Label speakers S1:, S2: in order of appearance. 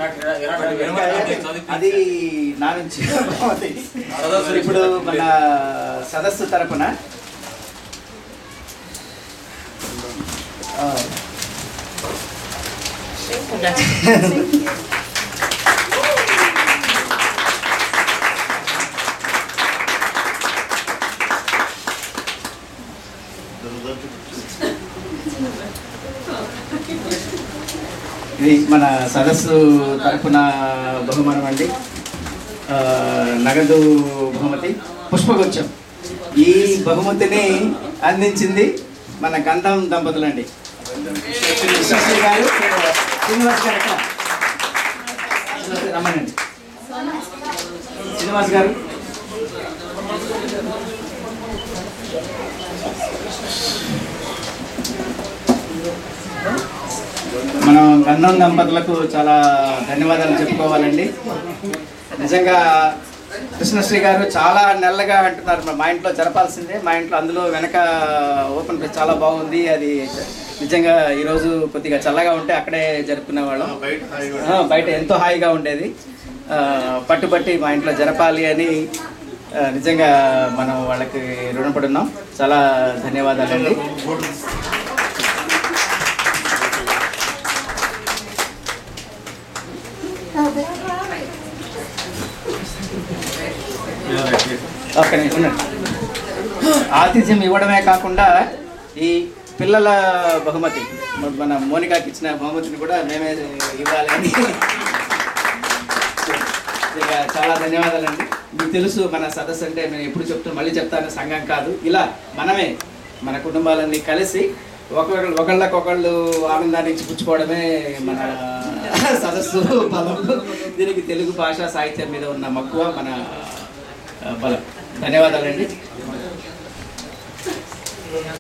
S1: అది నా నుంచి బహుమతి. ఇప్పుడు మన సదస్సు తరపున ఆ, ఇది మన సదస్సు తరపున బహుమానం అండి ఆ, నగదు బహుమతి పుష్పగుచ్చం ఈ బహుమతిని అందించింది మన గంధం దంపతులండి విశ్వశ్రీ గారు శ్రీనివాస్ గారు ఎక్కడ? రమ్మనండి శ్రీనివాస్ గారు మనం గంధం దంపతులకు చాలా ధన్యవాదాలు చెప్పుకోవాలండి నిజంగా కృష్ణశ్రీ గారు చాలా నెల్లగా అంటున్నారు మా ఇంట్లో జరపాల్సిందే మా ఇంట్లో అందులో వెనక ఓపెన్ ప్లేస్ చాలా బాగుంది అది నిజంగా ఈరోజు కొద్దిగా చల్లగా ఉంటే అక్కడే జరుపుకునే వాళ్ళం ఆ, బయట ఎంతో హాయిగా ఉండేది ఆ, పట్టుబట్టి మా ఇంట్లో జరపాలి అని ఆ, నిజంగా మనం వాళ్ళకి రుణపడి ఉన్నాం చాలా ధన్యవాదాలండి ఒక్క నిమిషం ఉండండి. ఆతిథ్యం ఇవ్వడమే కాకుండా ఈ పిల్లల బహుమతి మ- మన మోనికాకి ఇచ్చిన బహుమతిని కూడా మేమే ఇవ్వాలి అని ఇక చాలా ధన్యవాదాలండి మీకు తెలుసు మన సదస్సు అంటే నేను ఎప్పుడు చెప్తాను మళ్ళీ చెప్తాను సంఘం కాదు ఇలా మనమే మన కుటుంబాలన్నీ కలిసి ఒకళ్ళు ఒకళ్ళకొకళ్ళు ఆనందాన్ని ఇచ్చి పుచ్చుకోవడమే మన సదస్సు బలం దీనికి తెలుగు భాష సాహిత్యం మీద ఉన్న మక్కువ మన ఆ, బలం ధన్యవాదాలండి